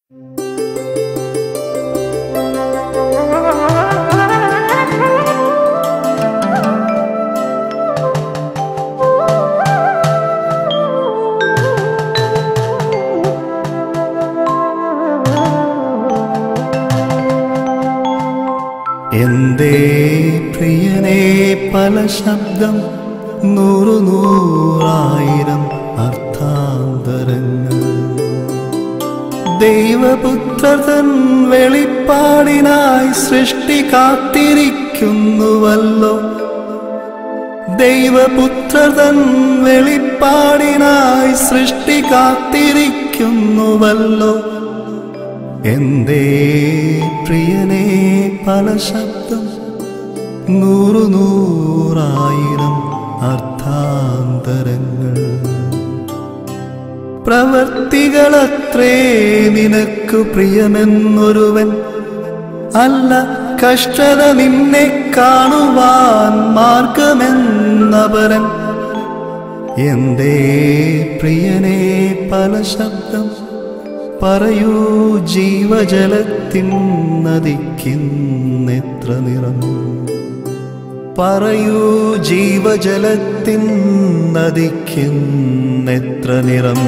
എന്തേ പ്രിയനെ പല ശബ്ദം നൂറു നൂറായിരം അർത്ഥാന്തരങ്ങൾ ദൈവപുത്രതൻ വെളിപ്പാടിനായി സൃഷ്ടി കാത്തിരിക്കുന്നുവല്ലോ ദൈവപുത്രതൻ വെളിപ്പാടിനായി സൃഷ്ടി കാത്തിരിക്കുന്നുവല്ലോ എന്തേ പ്രിയനെ പല ശബ്ദം നൂറു നൂറായിരം അർത്ഥാന്തരങ്ങൾ പ്രവർത്തികളത്രേ നിനക്കു പ്രിയമെന്നൊരുവൻ അല്ല കഷ്ടത നിന്നെ കാണുവാൻ മാർഗമെന്നപരൻ എന്തേ പ്രിയനെ പല ശബ്ദം പറയൂ ജീവജലത്തിൻ നദിക്കിന്നെത്ര നിറം പറയൂ ജീവജലത്തിൻ നദിക്കിന്നെത്ര നിറം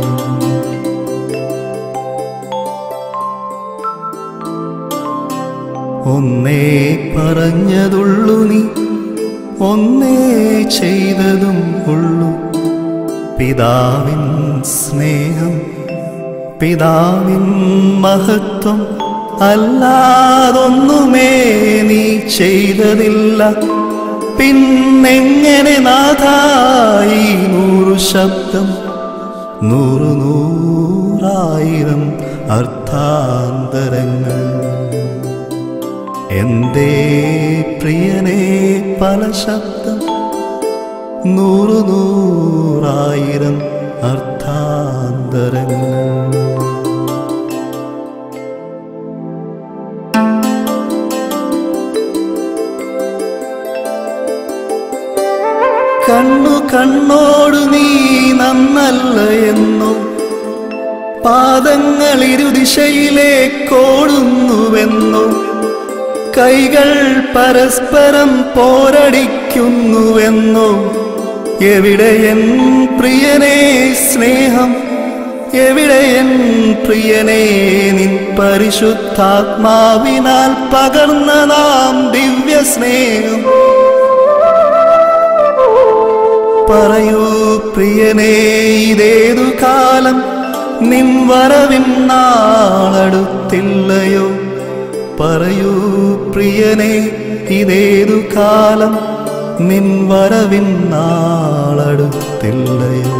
ഒന്നേ പറഞ്ഞതുള്ളു നീ ഒന്നേ ചെയ്തതും ഉള്ളു പിതാവിൻ സ്നേഹം പിതാവിൻ മഹത്വം അല്ലാതൊന്നുമേ നീ ചെയ്തതില്ല പിന്നെങ്ങനെ നാഥായി നൂറു ശബ്ദം നൂറു നൂറായിരം അർത്ഥാന്തരങ്ങൾ എന്തേ പ്രിയനെ പല ശബ്ദം നൂറു നൂറായിരം അർത്ഥാന്തരങ്ങൾ കണ്ണു കണ്ണോടു നീ നന്നല്ല എന്നു പാദങ്ങൾ ഇരുദിശയിലേക്കോടുന്നുവെന്നു കൈകൾ പരസ്പരം പോരടിക്കുന്നുവെന്നു എവിടെയൻ പ്രിയനേ സ്നേഹം എവിടെയൻ പ്രിയനേ നിൻ പരിശുദ്ധാത്മാവിനാൽ പകർന്ന നാം ദിവ്യ സ്നേഹം പറയൂ പ്രിയനേ ഇതേതു കാലം നിൻ വരവിൻ നാളടുത്തില്ലയോ പറയൂ പ്രിയനേ ഇതേതു കാലം നിൻ വരവിൻ നാളടുത്തില്ലയോ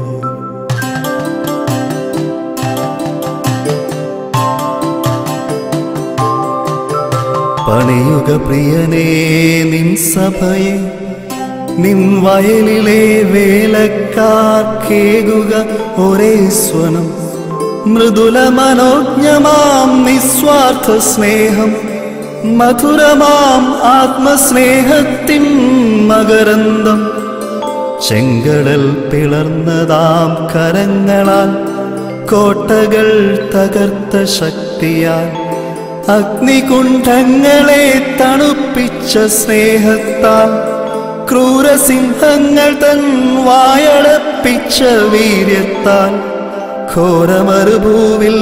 പണിയുക പ്രിയനേ നിൻ സഭയെ നിൻ വയലിലെ വേലക്കാർക്കേകുക ഒരേ സ്വനം മൃദുല മനോജ്ഞമാം നിസ്വാർത്ഥ സ്നേഹം മധുരമാം ആത്മസ്നേഹത്തിൻ മകരന്തം ചെങ്കടൽ പിളർന്നതാം കരങ്ങളാൽ കോട്ടകൾ തകർത്ത ശക്തിയാൽ അഗ്നികുണ്ഠങ്ങളെ തണുപ്പിച്ച സ്നേഹത്താൽ ക്രൂരസിംഹങ്ങൾ തൻ വായടപ്പിച്ച വീര്യത്താൽ ഘോരമരുഭൂവിൽ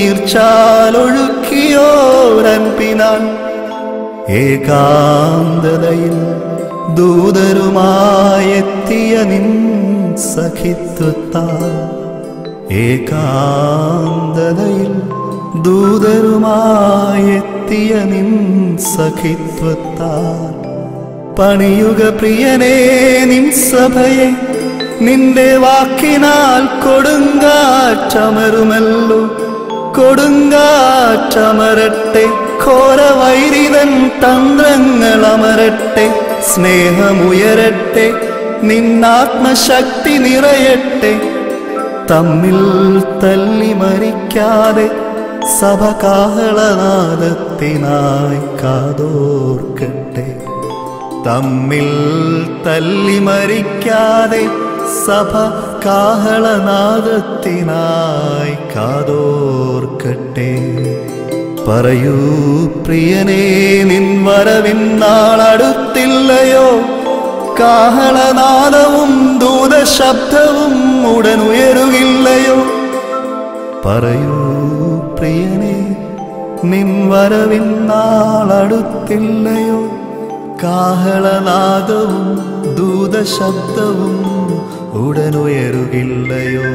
നീർച്ചാലൊഴുക്കിയോരൻപിനാൽ ഏകാന്തതയിൽ ദൂതരുമായെത്തിയ നിൻ സഖിത്വത്താൽ ഏകാന്തതയിൽ ദൂതരുമായെത്തിയ നിൻ സഖിത്വത്താൽ പണിയുക പ്രിയനേ നിൻ സഭയെ നിന്റെ വാക്കിനാൽ കൊടുങ്കാറ്റമരുമല്ലോ കൊടുങ്കാറ്റമരട്ടെ ഘോരവൈരിതൻ തന്ത്രങ്ങൾ അമരട്ടെ സ്നേഹമുയരട്ടെ നിന്നാത്മശക്തി നിറയട്ടെ തമ്മിൽ തല്ലി മരിക്കാതെ സഭ കാഹളനാദത്തിനായി കാതോർക്കട്ടെ തമ്മിൽ തല്ലി മരിക്കാതെ സഭ കാഹളനാദത്തിനായി കാതോർക്കട്ടെ വരട്ടെ പറയൂ പ്രിയനേ നിൻ വരവിൻ നാളടുത്തില്ലയോ കാഹളനാദവും ദൂതശബ്ദവും ഉടൻ ഉയരുകില്ലയോ പറയൂ പ്രിയനേ നിൻ വരവിൻ നാളടുത്തില്ലയോ കാഹളനാദവും ദൂതശബ്ദവും ഉടനുയരുകില്ലയോ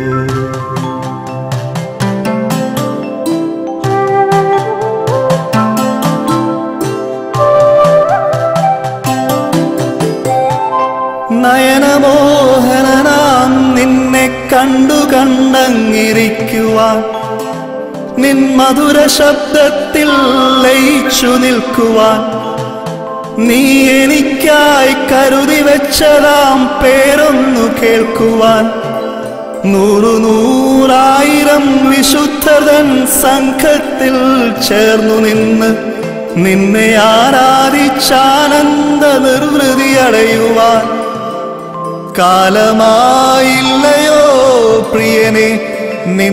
നയനമോഹനനാം നിന്നെ കണ്ടു കണ്ടങ്ങിരിക്കുവാൻ നിൻ മധുര ശബ്ദത്തിൽ ലയിച്ചു നിൽക്കുവാൻ നീ എനിക്കായി കരുതി വെച്ചതാം പേരൊന്നു കേൾക്കുവാൻ നൂറു നൂറായിരം വിശുദ്ധതൻ സംഘത്തിൽ ചേർന്നു നിന്ന് നിന്നെ ആരാധിച്ചാനന്ദ നിർവൃതി അടയുവാൻ കാലമായില്ലയോ പ്രിയനെ നിൻ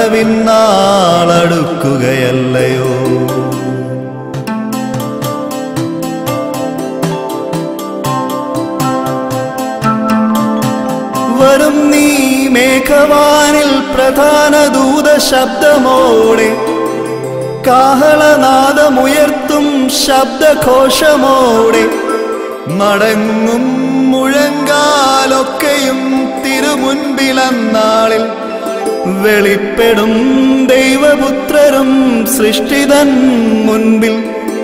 വരവിന്നാളടുക്കുകയല്ലയോ വരും നീ മേഘവാനിൽ പ്രധാന ദൂത ശബ്ദമോടെ കാഹളനാദമുയർത്തും ശബ്ദഘോഷമോടെ മടങ്ങും മുഴങ്കാലൊക്കെയും തിരുമുൻപിലന്നാളിൽ വെളിപ്പെടും ദൈവപുത്രരും സൃഷ്ടിതൻ മുൻപിൽ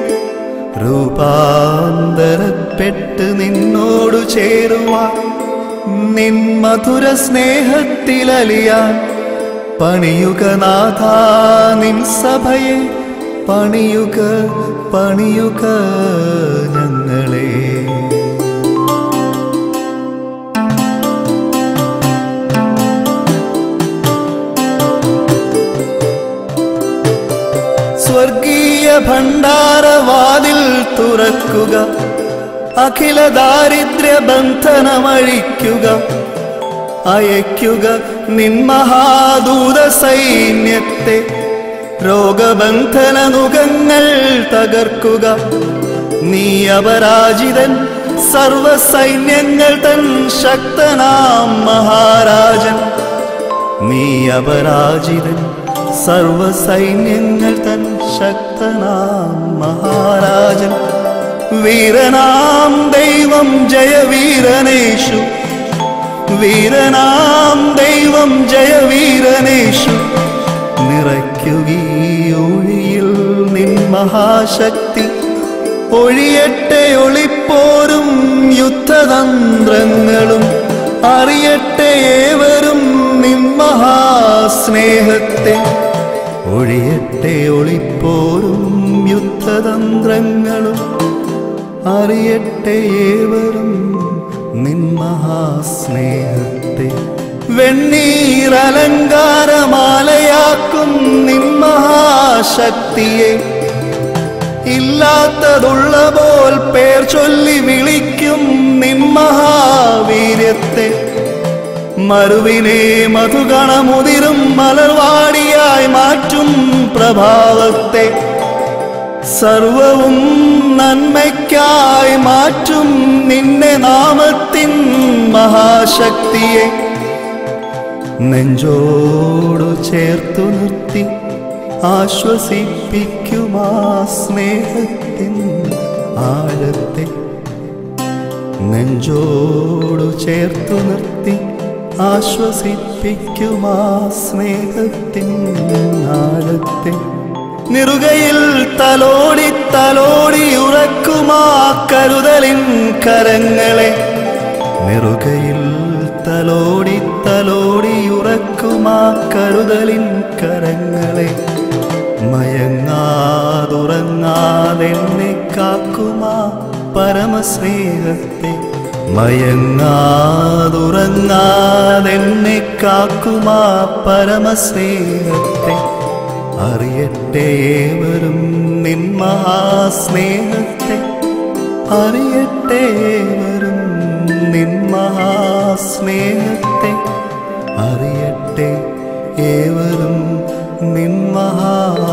രൂപാന്തരപ്പെട്ട് നിന്നോടു ചേരുവാൻ നിൻ മധുര സ്നേഹത്തിലലിയാൻ പണിയുക നാഥ നിൻ സഭയെ പണിയുക പണിയുക ഞങ്ങളെ സ്വർഗീയ ഭണ്ഡാരവാതിൽ തുറക്കുക അഖില ദാരിദ്ര്യ ബന്ധനമഴിക്കുക അയക്കുക നിൻ മഹാദൂത സൈന്യത്തെ രോഗബന്ധന നുഖങ്ങൾ തകർക്കുക നീ അപരാജിതൻ സർവസൈന്യങ്ങൾ തൻ ശക്തനാം മഹാരാജൻ നീ അപരാജിതൻ സർവസൈന്യങ്ങൾ തൻ ശക്തനാം മഹാരാജൻ വീരനാം ദൈവം ജയവീരനേഷു വീരനാം ദൈവം ജയവീരനേഷു നിറയ്ക്കുകീ ഒഴിയിൽ നിൻ മഹാശക്തി ഒഴിയട്ടെ ഒളിപ്പോരും യുദ്ധതന്ത്രങ്ങളും അറിയട്ടെ ഏവരും നിൻ മഹാസ്നേഹത്തെ ഒഴിയട്ടെ ഒളിപ്പോരും യുദ്ധതന്ത്രങ്ങളും അറിയട്ടെ ഏവരും നിൻ മഹാസ്നേഹത്തെ വെണ്ണീറലങ്കാരമാലയാക്കും നിൻ മഹാശക്തിയെ ഇല്ലാത്തതുള്ള പോൽ പേർ ചൊല്ലി വിളിക്കും നിൻ മഹാവീര്യത്തെ മറുവിനെ മധുഗണമുതിരും മലർവാടിയായി മാറ്റും പ്രഭാവത്തെ സർവവും നന്മയ്ക്കായി മാറ്റും നിന്നെ നാമത്തിൻ മഹാശക്തിയെ നെഞ്ചോടു ചേർത്തു നിർത്തി ആശ്വസിപ്പിക്കുമാ സ്നേഹത്തിൻ ആഴത്തെ നെഞ്ചോടു ചേർത്തു നിർത്തി ആശ്വസിപ്പിക്കുമാ സ്നേഹത്തിൻ ആഴത്തെ നിറുകയിൽ തലോടി തലോടി ഉറക്കുമാ കരുതലിൻ കരങ്ങളെ നിറുകയിൽ തലോടി തലോടി ഉറക്കുമാ കരുതലിൻ കരങ്ങളെ മയങ്ങാതുറങ്ങാതെന്നെ കാക്കുമാ പരമസ്നേഹത്തെ മയങ്ങാതുറങ്ങാതെന്നെ കാക്കുമാ പരമസ്നേഹത്തെ അറിയട്ടെ ഏവരും നിൻ മഹാസ്നേഹത്തെ അറിയട്ടെ ഏവരും നിൻ മഹാസ്നേഹത്തെ അറിയട്ടെ ഏവരും നിൻ മഹാ